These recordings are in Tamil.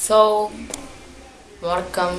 ஸோ வணக்கம்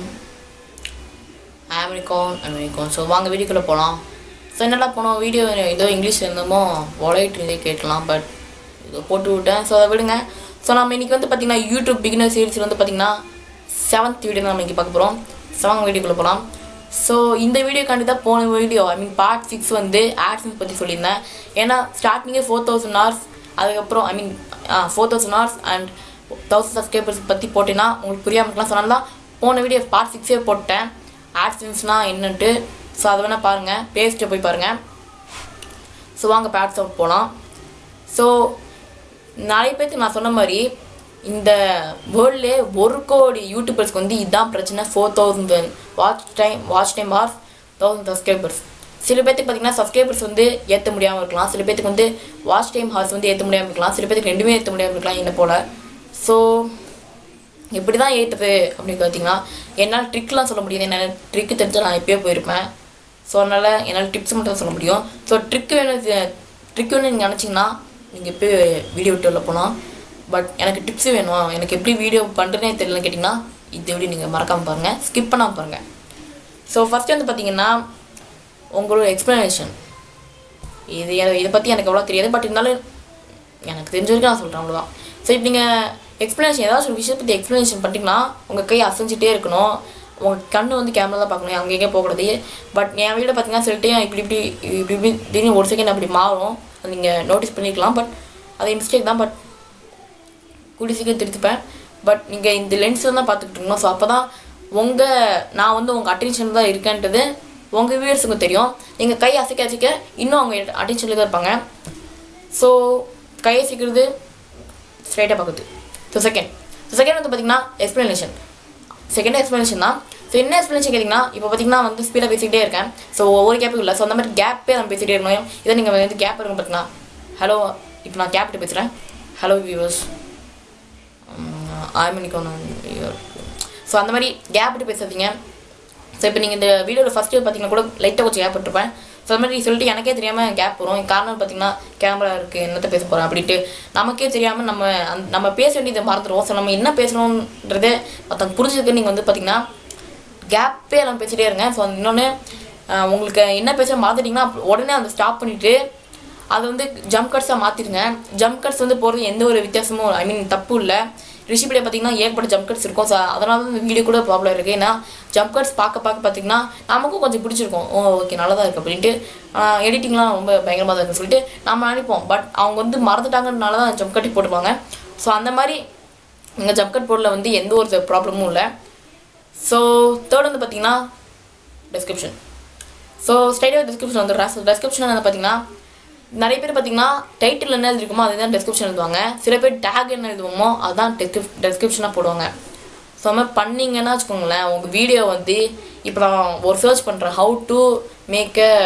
அமெரிக்கான் அமெரிக்கான் ஸோ வாங்க வீடியோக்குள்ளே போகலாம் ஸோ என்னடா போனோம் வீடியோ ஏதோ இங்கிலீஷ் இருந்தமோ ஒலைட் இருந்தே கேட்கலாம் பட் இதோ போட்டு விட்டேன் ஸோ அதை விடுங்க ஸோ நம்ம இன்றைக்கி வந்து பார்த்திங்கன்னா யூடியூப் பிகினர் சீரிஸ் வந்து பார்த்திங்கன்னா செவன்த் வீடியோ நம்ம இன்றைக்கி பார்க்க போகிறோம் செவன் வீடியோக்குள்ளே போகலாம் ஸோ இந்த வீடியோக்காண்டி தான் போன video I mean part six வந்து ஆட்ஸன்ஸ் பற்றி சொல்லியிருந்தேன் ஏன்னா ஸ்டார்டிங்கே ஃபோர் தௌசண்ட் ஹவர்ஸ் அதுக்கப்புறம் I mean four thousand hours and thousand subscribers பற்றி போட்டேன்னா உங்களுக்கு புரியாமல் இருக்கலாம் சொன்னால தான் போன வீடியோ பார்ட் சிக்ஸே போட்டேன் ஆட்ஸன்ஸ்னால் என்னன்ட்டு ஸோ அதை வேணால் பாருங்கள் பேஸ்ட்டை போய் பாருங்கள் ஸோ வாங்க பேட்ஸ் அவுட் போகலாம் ஸோ நிறைய பேர்த்துக்கு நான் சொன்ன மாதிரி இந்த வேர்ல்ட்லே ஒரு கோடி யூடியூபர்ஸ்க்கு வந்து இதுதான் பிரச்சனை four thousand watch time watch time or thousand subscribers சில பேர்த்துக்கு பார்த்தீங்கன்னா சப்ஸ்கிரைபர்ஸ் வந்து ஏற்ற முடியாமல் இருக்கலாம் சில பேர்த்துக்கு வந்து வாட்ச் டைம் ஹார்ஸ் வந்து ஏற்ற முடியாமல் இருக்கலாம் சில பேர்த்துக்கு ரெண்டுமே ஏற்ற முடியாமல் இருக்கலாம் என்ன போல் ஸோ எப்படி தான் ஏற்றுது அப்படின்னு பார்த்தீங்கன்னா என்னால் ட்ரிக்லாம் சொல்ல முடியாது என்ன ட்ரிக்கு தெரிஞ்சால் நான் எப்பயோ போயிருப்பேன் ஸோ அதனால் என்னால் டிப்ஸ் மட்டும் தான் சொல்ல முடியும் ஸோ ட்ரிக் வேணும் ட்ரிக் வேணும் நீங்கள் நினச்சிங்கன்னா நீங்கள் எப்போ வீடியோ விட்டு உள்ள போகலாம் பட் எனக்கு டிப்ஸ் வேணும் எனக்கு எப்படி வீடியோ பண்ணுறதுனே தெரியலன்னு கேட்டிங்கன்னா இந்த வீடியோ நீங்கள் மறக்காமல் பாருங்கள் ஸ்கிப் பண்ணாமல் பாருங்கள் ஸோ ஃபஸ்ட்டு வந்து பார்த்தீங்கன்னா உங்களோட எக்ஸ்ப்ளனேஷன் இது எ- இதை பற்றி எனக்கு எவ்வளோ தெரியாது பட் இருந்தாலும் எனக்கு தெரிஞ்ச வரைக்கும் நான் சொல்கிறேன் அவ்வளோதான் ஸோ இப்போ நீங்கள் எக்ஸ்ப்ளனேஷன் ஏதாச்சும் ஒரு விஷயத்தை பற்றி எக்ஸ்ப்ளனேஷன் பண்ணிட்டீங்கன்னா உங்கள் கை அசைஞ்சிட்டே இருக்கணும் உங்கள் கண்ணு வந்து கேமரா தான் பார்க்கணும் அங்கே இங்கே போகக்கூடாது பட் என் வீடியோ பார்த்தீங்கன்னா சில டைம் இப்படி இப்படி இப்படி இப்படி திடீர்னு ஒரு செகண்ட் அப்படி மாறும் அது நீங்கள் நோட்டீஸ் பண்ணிக்கலாம் பட் அது மிஸ்டேக் தான் பட் கூடி சீக்கிரம் திருத்திப்பேன் பட் நீங்கள் இந்த லென்ஸில் தான் பார்த்துக்கிட்டு இருக்கணும் ஸோ அப்போ தான் உங்கள் நான் வந்து உங்கள் அட்டென்ஷன் தான் இருக்கேன்றது உங்கள் வியூவர்ஸுக்கு தெரியும் நீங்கள் கை அசைக்க அசைக்க இன்னும் அவங்க அட்டென்ஷனில் தான் இருப்பாங்க ஸோ கை அசைக்கிறது ஸ்ட்ரைட்டாக பார்க்குது ஸோ செகண்ட் ஸோ செகண்ட் வந்து பார்த்தீங்கன்னா எக்ஸ்ப்ளனேஷன் செகண்ட் எக்ஸ்ப்ளனேஷன் தான் ஸோ என்ன எக்ஸ்ப்ளனேஷன் கேட்டிங்கன்னா இப்போ பார்த்தீங்கன்னா வந்து ஸ்பீடாக பேசிக்கிட்டே இருக்கேன் ஸோ ஒவ்வொரு கேப்பும் இல்லை ஸோ அந்த மாதிரி கேப்பே நம்ம பேசிகிட்டே இருக்கணும் இதை நீங்கள் வந்து கேப் இருக்கும் பார்த்தீங்கன்னா ஹலோ இப்போ நான் கேப்கிட்ட பேசுகிறேன் ஹலோ வியூவர்ஸ் ஆய்மணிக்கோன ஸோ அந்த மாதிரி கேப் விட்டு பேசாதீங்க ஸோ இப்போ நீங்கள் இந்த வீடியோவில் ஃபஸ்ட்டு பார்த்தீங்கன்னா கூட லைட்டாக கொஞ்சம் கேப் விட்டுருப்பேன் ஸோ அந்த மாதிரி சொல்லிட்டு எனக்கே தெரியாமல் கேப் வரும் காரணம் பார்த்தீங்கன்னா கேமரா இருக்குது என்னத்த பேச போகிறேன் அப்படின்ட்டு நமக்கே தெரியாமல் நம்ம அந்த நம்ம பேச வேண்டியதை மறந்துடுவோம் ஸோ நம்ம என்ன பேசணுன்றதே மற்றவங்க புரிஞ்சதுக்கு நீங்கள் வந்து பார்த்தீங்கன்னா கேப்பே எல்லாம் பேசிட்டே இருங்க ஸோ இன்னொன்று உங்களுக்கு என்ன பேச மறந்துட்டிங்கன்னா உடனே அதை ஸ்டாப் பண்ணிவிட்டு அதை வந்து ஜம்ப் கட்ஸாக மாற்றிடுங்க ஜம்ப் கட்ஸ் வந்து போகிறது எந்த ஒரு வித்தியாசமும் ஐ மீன் தப்பு இல்லை ரிஷிபடியை பார்த்தீங்கன்னா ஏகப்பட்ட ஜம்ப் கட்ஸ் இருக்கும் ஸோ அதனால தான் இந்த வீடியோ கூட ப்ராப்ளம் இருக்குது ஏன்னா ஜம்ப் கட்ஸ் பார்க்க பார்க்க பார்த்தீங்கன்னா நமக்கும் கொஞ்சம் பிடிச்சிருக்கும் ஓ ஓகே நல்லா தான் இருக்குது அப்படின்ட்டு எடிட்டிங்லாம் ரொம்ப பயங்கரமாக தான் இருக்குன்னு சொல்லிட்டு நம்ம நினைப்போம் பட் அவங்க வந்து மறந்துட்டாங்கனால தான் ஜம்ப் கட்டி போட்டுப்பாங்க ஸோ அந்த மாதிரி இங்கே ஜம்ப் கட் போர்டில் வந்து எந்த ஒரு ப்ராப்ளமும் இல்லை ஸோ தேர்ட் வந்து பார்த்தீங்கன்னா டெஸ்கிரிப்ஷன் ஸோ ஸ்ட்ரைட்டாக டிஸ்கிரிப்ஷன் வந்துடுறேன் ஸோ டெஸ்கிரிப்ஷன் வந்து பார்த்தீங்கன்னா நிறைய பேர் பார்த்தீங்கன்னா டைட்டில் என்ன எழுதிருக்குமோ அதுதான் டெஸ்கிரிப்ஷன் எழுதுவாங்க சில பேர் டேக் என்ன எழுதுவோமோ அதுதான் டெஸ்கிரிப் டெஸ்கிரிப்ஷனாக போடுவாங்க ஸோ அது மாதிரி பண்ணீங்கன்னா வச்சுக்கோங்களேன் உங்கள் வீடியோ வந்து இப்போ நான் ஒரு சர்ச் பண்ணுறேன் ஹவு டு மேக் அ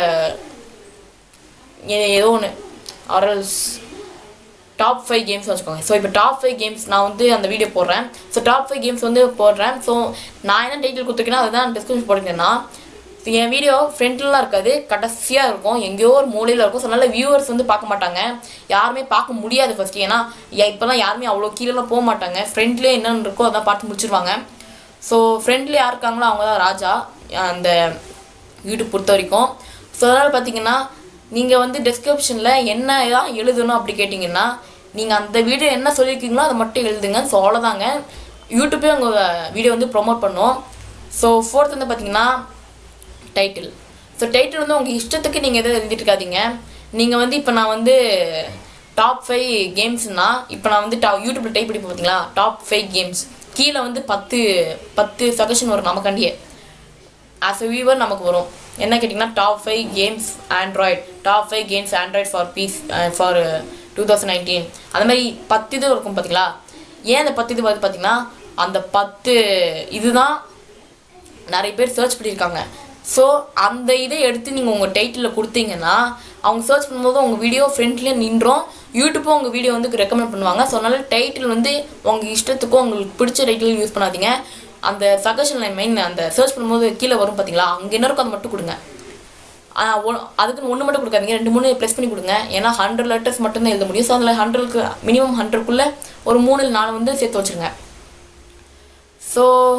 ஏதோ ஒன்று ஆர்எல்ஸ் டாப் ஃபைவ் கேம்ஸ் வச்சுக்கோங்க ஸோ இப்போ டாப் ஃபைவ் கேம்ஸ் நான் வந்து அந்த வீடியோ போடுறேன் ஸோ டாப் ஃபைவ் கேம்ஸ் வந்து போடுறேன் ஸோ நான் என்ன டைட்டில் கொடுத்துருக்கேன்னா அதுதான் டிஸ்கிரிப்ஷன் போட்டிருக்கேன்னா ஸோ என் வீடியோ ஃப்ரண்ட்லலாம் இருக்காது கடைசியாக இருக்கும் எங்கேயோ ஒரு மூலையில் இருக்கும் ஸோ அதனால வியூவர்ஸ் வந்து பார்க்க மாட்டாங்க யாருமே பார்க்க முடியாது ஃபஸ்ட்டு ஏன்னா இப்போலாம் யாருமே அவ்வளோ கீழெலாம் போக மாட்டாங்க ஃப்ரெண்ட்லேயே என்னென்னு இருக்கோ அதான் பார்த்து முடிச்சிருவாங்க ஸோ ஃப்ரெண்ட்ல யார் இருக்காங்களோ அவங்க தான் ராஜா அந்த யூடியூப் பொறுத்த வரைக்கும் ஸோ அதனால் பார்த்தீங்கன்னா நீங்கள் வந்து டிஸ்கிரிப்ஷனில் என்ன தான் எழுதணும் அப்படி கேட்டிங்கன்னா நீங்கள் அந்த வீடியோ என்ன சொல்லியிருக்கீங்களோ அதை மட்டும் எழுதுங்க ஸோ அவ்வளோதாங்க யூடியூப்பே உங்கள் வீடியோ வந்து ப்ரொமோட் பண்ணும் ஸோ ஃபோர்த் வந்து பார்த்தீங்கன்னா டைட்டில் ஸோ டைட்டில் வந்து உங்கள் இஷ்டத்துக்கு நீங்கள் எதாவது எழுதிட்டு இருக்காதீங்க நீங்கள் வந்து இப்போ நான் வந்து டாப் ஃபைவ் கேம்ஸ்னா இப்போ நான் வந்து டா யூடியூப்பில் டைப் பண்ணி பார்த்தீங்களா டாப் ஃபைவ் கேம்ஸ் கீழே வந்து பத்து பத்து சஜஷன் வரும் நமக்காண்டியே ஆஸ் அ வியூவர் நமக்கு வரும் என்ன கேட்டிங்கன்னா top five games android top five games android for piece for two thousand nineteen அந்த மாதிரி பத்து இது இருக்கும் பார்த்தீங்களா ஏன் அந்த பத்து இது வருது பார்த்தீங்கன்னா அந்த பத்து இதுதான் நிறைய பேர் சர்ச் பண்ணியிருக்காங்க ஸோ அந்த இதை எடுத்து நீங்கள் உங்கள் டைட்டிலில் கொடுத்தீங்கன்னா அவங்க சர்ச் பண்ணும்போது உங்கள் வீடியோ ஃப்ரெண்ட்லேயே நின்றோம் யூடியூப்பும் உங்கள் வீடியோ வந்து ரெக்கமெண்ட் பண்ணுவாங்க ஸோ அதனால டைட்டில் வந்து உங்கள் இஷ்டத்துக்கும் உங்களுக்கு பிடிச்ச டைட்டில் யூஸ் பண்ணாதீங்க அந்த சஜஷன் லைன் மெயின் அந்த சர்ச் பண்ணும்போது கீழே வரும் பார்த்தீங்களா அங்கே என்ன இருக்கோ அதை மட்டும் கொடுங்க ஆஹ் ஒ- அதுக்குன்னு ஒன்று மட்டும் கொடுக்காதீங்க ரெண்டு மூணு ப்ளஸ் பண்ணி கொடுங்க ஏன்னா ஹண்ட்ரட் லெட்டர்ஸ் மட்டும்தான் எழுத முடியும் ஸோ அதில் ஹண்ட்ரட்க்கு மினிமம் ஹண்ட்ரட்குள்ளே ஒரு மூணு இல்லை நாலு வந்து சேர்த்து வச்சுருங்க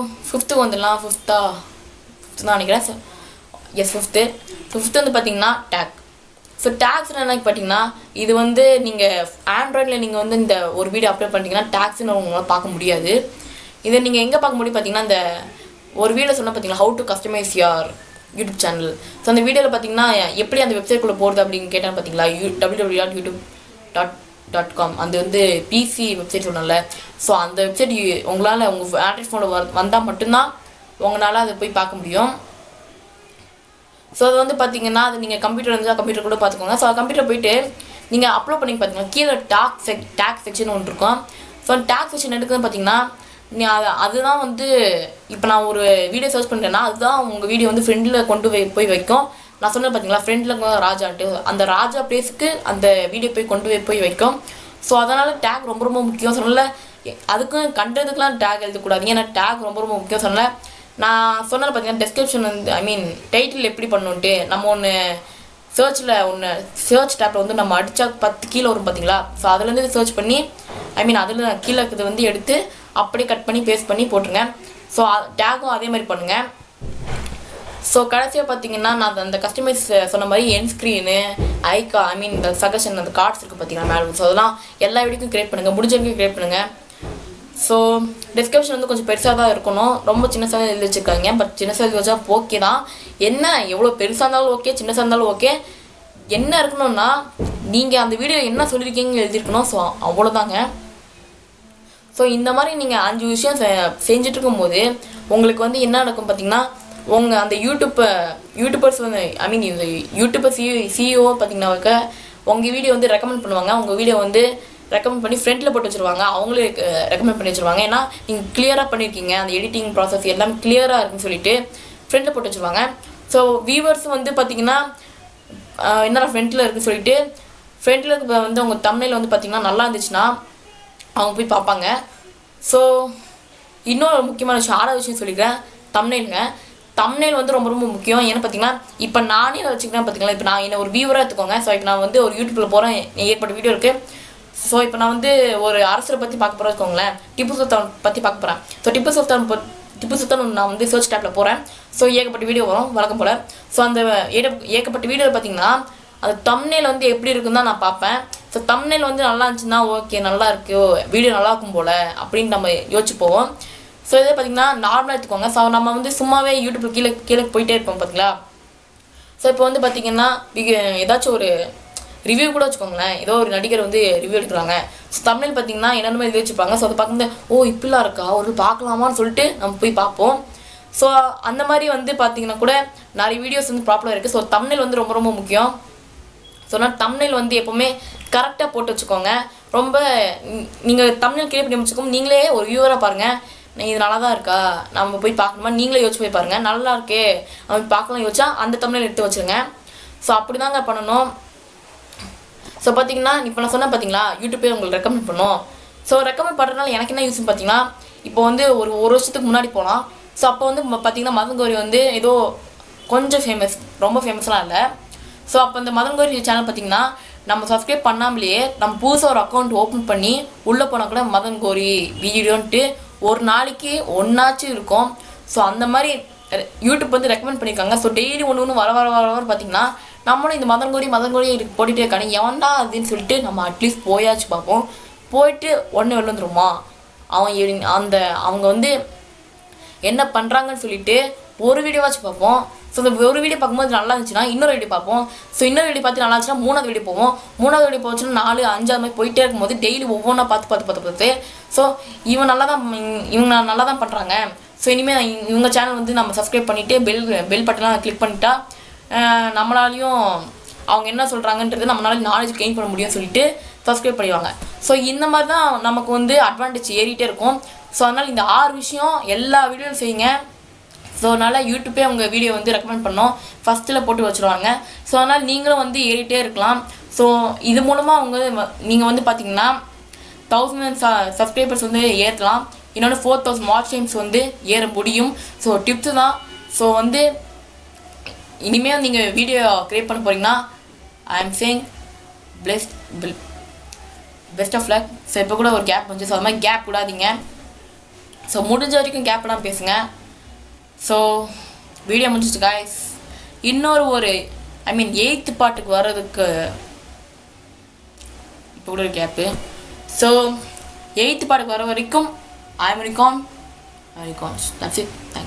ஃபிஃப்த்துக்கு வந்துடலாம் ஃபிஃப்த்தா ஃபிஃப்த்து தான் நினைக்கிறேன் எஸ் ஃபிஃப்த்து ஃபிஃப்த்து வந்து பார்த்தீங்கன்னா டேக் ஸோ டேக்ஸ் என்ன பார்த்தீங்கன்னா இது வந்து நீங்கள் ஆண்ட்ராய்டில் நீங்கள் வந்து இந்த ஒரு வீடியோ அப்லோட் பண்ணிட்டீங்கன்னா டேக்ஸ்னு உங்களால் பார்க்க முடியாது இதை நீங்கள் எங்கே பார்க்க முடியும் பார்த்தீங்கன்னா இந்த ஒரு வீடியோ சொன்னால் பார்த்தீங்களா how to customise your YouTube channel so அந்த வீடியோவில் பார்த்தீங்கன்னா எப்படி அந்த வெப்சைட்குள்ளே போகிறது அப்படின்னு கேட்டால் பார்த்தீங்களா U W W dot YouTube dot dot com அது வந்து பிசி வெப்சைட் சொன்னல ஸோ அந்த வெப்சைட் உங்களால் உங்கள் ஆண்ட்ராய்ட் ஃபோனில் வந்தால் மட்டும்தான் உங்களால் அதை போய் பார்க்க முடியும் ஸோ அது வந்து பார்த்தீங்கன்னா அது நீங்கள் கம்ப்யூட்டர் இருந்தால் கம்ப்யூட்டர் கூட பார்த்துக்கோங்க ஸோ கம்ப்யூட்டர் போயிட்டு நீங்கள் அப்லோட் பண்ணி பார்த்தீங்கன்னா கீழே டாக் செக் டேக் செக்ஷன் ஒன்று இருக்கும் ஸோ டேக் செக்ஷன் எடுக்குதுன்னு பார்த்தீங்கன்னா நீ அது அதுதான் வந்து இப்போ நான் ஒரு வீடியோ சர்ச் பண்ணுறேன்னா அதுதான் உங்கள் வீடியோ வந்து ஃப்ரெண்டில் கொண்டு போய் போய் வைக்கும் நான் சொன்னேன் பார்த்தீங்களா ஃப்ரெண்டில் ராஜான்ட்டு அந்த ராஜா பிளேஸுக்கு அந்த வீடியோ போய் கொண்டு போய் போய் வைக்கும் ஸோ அதனால் டேக் ரொம்ப ரொம்ப முக்கியம் சொன்னல அதுக்கும் கண்டதுக்கெலாம் டேக் எழுதக்கூடாது ஏன்னா டேக் ரொம்ப ரொம்ப முக்கியம் சொன்னல நான் சொன்னது பார்த்தீங்கன்னா டெஸ்கிரிப்ஷன் வந்து ஐ மீன் டைட்டில் எப்படி பண்ணணுன்ட்டு நம்ம ஒன்று சர்ச்சில் ஒன்று சர்ச் டேப்பில் வந்து நம்ம அடித்தா பத்து கீழே வரும் பார்த்தீங்களா ஸோ அதுலேருந்து சர்ச் பண்ணி ஐ மீன் அதில் கீழே இருக்கிறது வந்து எடுத்து அப்படியே கட் பண்ணி பேஸ்ட் பண்ணி போட்டுருங்க ஸோ டேக்கும் அதே மாதிரி பண்ணுங்கள் ஸோ கடைசியாக பார்த்தீங்கன்னா நான் அந்த கஸ்டமைஸ் சொன்ன மாதிரி என் ஸ்க்ரீனு ஐக்கா ஐ மீன் இந்த சஜஷன் அந்த கார்ட்ஸ் இருக்குது பார்த்தீங்கன்னா மேலே ஸோ அதெல்லாம் எல்லா வீடியோக்கும் கிரியேட் பண்ணுங்கள் முடிஞ்ச வரைக்கும் கிரியேட் பண்ணுங்கள் ஸோ டிஸ்கிரிப்ஷன் வந்து கொஞ்சம் பெருசாக தான் இருக்கணும் ரொம்ப சின்னசாக எழுதி வச்சுருக்காங்க பட் சின்னசாக எழுதி வச்சா ஓகே தான் என்ன எவ்வளோ பெருசாக இருந்தாலும் ஓகே சின்னசாக இருந்தாலும் ஓகே என்ன இருக்கணும்னா நீங்கள் அந்த வீடியோ என்ன சொல்லியிருக்கீங்க எழுதியிருக்கணும் ஸோ அவ்வளோதாங்க ஸோ இந்த மாதிரி நீங்கள் அஞ்சு விஷயம் செ- செஞ்சுட்டு இருக்கும்போது உங்களுக்கு வந்து என்ன நடக்கும் பார்த்தீங்கன்னா உங்கள் அந்த யூடியூப் யூடியூபர்ஸ் வந்து ஐ மீன் இந்த யூடியூபர் சி சிஇஓ பார்த்தீங்கன்னாக்க உங்கள் வீடியோ வந்து ரெக்கமெண்ட் பண்ணுவாங்க உங்கள் வீடியோ வந்து ரெக்கமெண்ட் பண்ணி ஃப்ரண்ட்டில் போட்டு வச்சுருவாங்க அவங்களே ரெக்கமெண்ட் பண்ணி வச்சுருவாங்க ஏன்னா நீங்கள் கிளியராக பண்ணியிருக்கீங்க அந்த எடிட்டிங் ப்ராசஸ் எல்லாமே கிளியராக இருக்குன்னு சொல்லிட்டு ஃப்ரண்ட்டில் போட்டு வச்சுருவாங்க ஸோ வியூவர்ஸ் வந்து பார்த்தீங்கன்னா ஆஹ் என்னடா ஃப்ரண்ட்டில் இருக்குன்னு சொல்லிட்டு ஃப்ரண்ட்டில் வந்து உங்கள் தமிழில் வந்து பார்த்தீங்கன்னா நல்லா இருந்துச்சுன்னா அவங்க போய் பார்ப்பாங்க ஸோ இன்னொரு முக்கியமான விஷயம் ஆறாவது விஷயம் சொல்லிக்கிறேன் தம்னேலுங்க தம்னேல் வந்து ரொம்ப ரொம்ப முக்கியம் ஏன்னு பார்த்தீங்கன்னா இப்போ நானே அதை வச்சுக்கிறேன் பார்த்தீங்களா இப்போ நான் என்ன ஒரு வியூவராக எடுத்துக்கோங்க ஸோ இப்போ நான் வந்து ஒரு யூடியூப்பில் போகிறேன் ஏற்பட்ட வீடியோ இருக்குது ஸோ இப்போ நான் வந்து ஒரு அரசரை பற்றி பார்க்க போகிறேன் வச்சுக்கோங்களேன் டிப்பு சுல்தான் பற்றி பார்க்க போகிறேன் ஸோ டிப்பு சுல்தான் ப- டிப்பு சுல்தான் நான் வந்து சர்ச் டேப்பில் போகிறேன் ஸோ ஏகப்பட்ட வீடியோ வரும் வழக்கம் போல் ஸோ அந்த ஏக ஏகப்பட்ட வீடியோவில் பார்த்தீங்கன்னா அந்த தம்னேல் வந்து எப்படி இருக்குன்னு தான் நான் பார்ப்பேன் ஸோ தம்னேல் வந்து நல்லா இருந்துச்சுன்னா ஓகே நல்லா இருக்கு வீடியோ நல்லா இருக்கும் போல் அப்படின்னு நம்ம யோசிச்சு போவோம் ஸோ இதே பார்த்தீங்கன்னா நார்மலாக எடுத்துக்கோங்க ஸோ நம்ம வந்து சும்மாவே யூடியூப்ல கீழே கீழே போயிட்டே இருப்போம் பார்த்தீங்களா ஸோ இப்போ வந்து பார்த்தீங்கன்னா பிக- ஏதாச்சும் ஒரு ரிவ்யூ கூட வச்சுக்கோங்களேன் ஏதோ ஒரு நடிகர் வந்து ரிவ்யூ எடுக்கிறாங்க ஸோ தமிழ் பார்த்தீங்கன்னா என்னென்ன எழுதி வச்சுப்பாங்க ஸோ அதை பார்க்கும்போது ஓ இப்படிலாம் இருக்கா ஒரு பார்க்கலாமான்னு சொல்லிட்டு நம்ம போய் பார்ப்போம் ஸோ அந்த மாதிரி வந்து பார்த்தீங்கன்னா கூட நிறைய வீடியோஸ் வந்து ப்ராப்பராக இருக்குது ஸோ தமிழ் வந்து ரொம்ப ரொம்ப முக்கியம் ஸோ நான் தமிழ் வந்து எப்போவுமே கரெக்டாக போட்டு வச்சுக்கோங்க ரொம்ப நீங்கள் தமிழ் கிரியேட் பண்ணி வச்சுக்கோங்க நீங்களே ஒரு வியூவராக பாருங்கள் நான் இது நல்லா தான் இருக்கா நம்ம போய் பார்க்கணுமா நீங்களே யோசிச்சு போய் பாருங்கள் நல்லா இருக்கே அவன் பார்க்கலாம் யோசிச்சா அந்த தமிழ் எடுத்து வச்சுருங்க ஸோ அப்படி தாங்க பண்ணணும் ஸோ பார்த்தீங்கன்னா இப்போ நான் சொன்னேன் பார்த்தீங்களா யூடியூப்பே உங்களுக்கு ரெக்கமெண்ட் பண்ணும் ஸோ ரெக்கமெண்ட் பண்ணுறதுனால எனக்கு என்ன யூஸ் பார்த்தீங்கன்னா இப்போ வந்து ஒரு ஒரு வருஷத்துக்கு முன்னாடி போகலாம் ஸோ அப்போ வந்து ம- பார்த்தீங்கன்னா மதன் கௌரி வந்து ஏதோ கொஞ்சம் ஃபேமஸ் ரொம்ப ஃபேமஸ்லாம் இல்லை ஸோ அப்போ இந்த மதன் கௌரி சேனல் பார்த்தீங்கன்னா நம்ம சப்ஸ்கிரைப் பண்ணாமலேயே நம்ம புதுசாக ஒரு அக்கௌண்ட் ஓப்பன் பண்ணி உள்ளே போனால் கூட மதன் கோரி வீடியோன்ட்டு ஒரு நாளைக்கு ஒன்றாச்சும் இருக்கும் ஸோ அந்த மாதிரி ரெ- யூடியூப் வந்து ரெக்கமெண்ட் பண்ணியிருக்காங்க ஸோ டெய்லி ஒன்று ஒன்று வர வர வர வர பார்த்தீங்கன்னா நம்மளும் இந்த மதன் கோரி மதன் கோரி இருக்கு போட்டுகிட்டே இருக்காங்க எவன்டா அதுன்னு சொல்லிட்டு நம்ம அட்லீஸ்ட் போயாச்சு பார்ப்போம் போயிட்டு உடனே வெளில வந்துருமா அவன் எ- அந்த அவங்க வந்து என்ன பண்ணுறாங்கன்னு சொல்லிட்டு ஒரு வீடியோவாச்சும் பார்ப்போம் ஸோ இந்த ஒரு வீடியோ பார்க்கும்போது நல்லா இருந்துச்சுன்னா இன்னொரு வீடியோ பார்ப்போம் ஸோ இன்னொரு வீடியோ பார்த்து நல்லா இருந்துச்சுன்னா மூணாவது வீடியோ போவோம் மூணாவது வீடியோ போச்சுன்னா நாலு அஞ்சாவது மாதிரி போயிட்டே இருக்கும்போது டெய்லி ஒவ்வொன்றா பார்த்து பார்த்து பார்த்து பார்த்து ஸோ இவன் நல்லா தான் இவங்க நல்லா தான் பண்ணுறாங்க ஸோ இனிமேல் இவங்க சேனல் வந்து நம்ம சப்ஸ்கிரைப் பண்ணிவிட்டு பெல் பெல் பட்டன்லாம் கிளிக் பண்ணிட்டா அஹ், நம்மளாலையும் அவங்க என்ன சொல்கிறாங்கன்றது நம்மளால நாலேஜ் கெயின் பண்ண முடியும்னு சொல்லிட்டு சப்ஸ்கிரைப் பண்ணிடுவாங்க ஸோ இந்த மாதிரி தான் நமக்கு வந்து அட்வான்டேஜ் ஏறிட்டே இருக்கும் ஸோ அதனால் இந்த ஆறு விஷயம் எல்லா வீடியோவும் செய்யுங்க ஸோ அதனால் யூடியூப்பே உங்கள் வீடியோ வந்து ரெக்கமெண்ட் பண்ணோம் ஃபஸ்ட்டில் போட்டு வச்சுருவாங்க ஸோ அதனால் நீங்களும் வந்து ஏறிட்டே இருக்கலாம் ஸோ இது மூலமாக அவங்க நீங்கள் வந்து பார்த்தீங்கன்னா தௌசண்ட் சப்ஸ்கிரைபர்ஸ் வந்து ஏற்றலாம் இன்னொன்று ஃபோர் தௌசண்ட் வாட்ச் டைம்ஸ் வந்து ஏற முடியும் ஸோ டிப்ஸு தான் ஸோ வந்து இனிமேல் நீங்கள் வீடியோ க்ரியேட் பண்ண போகிறீங்கன்னா ஐ எம் சேங் best best of luck so இப்போ கூட ஒரு கேப் வந்துச்சு ஸோ அது மாதிரி கேப் விடாதீங்க ஸோ முடிஞ்ச வரைக்கும் கேப்லாம் பேசுங்க ஸோ வீடியோ முடிஞ்சிச்சு காய்ஸ் இன்னொரு ஒரு ஐ மீன் எயித்து பாட்டுக்கு வர்றதுக்கு இப்போ கூட ஒரு கேப்பு ஸோ எயித்து பாட்டுக்கு வர வரைக்கும் I unicorn unicorns that's it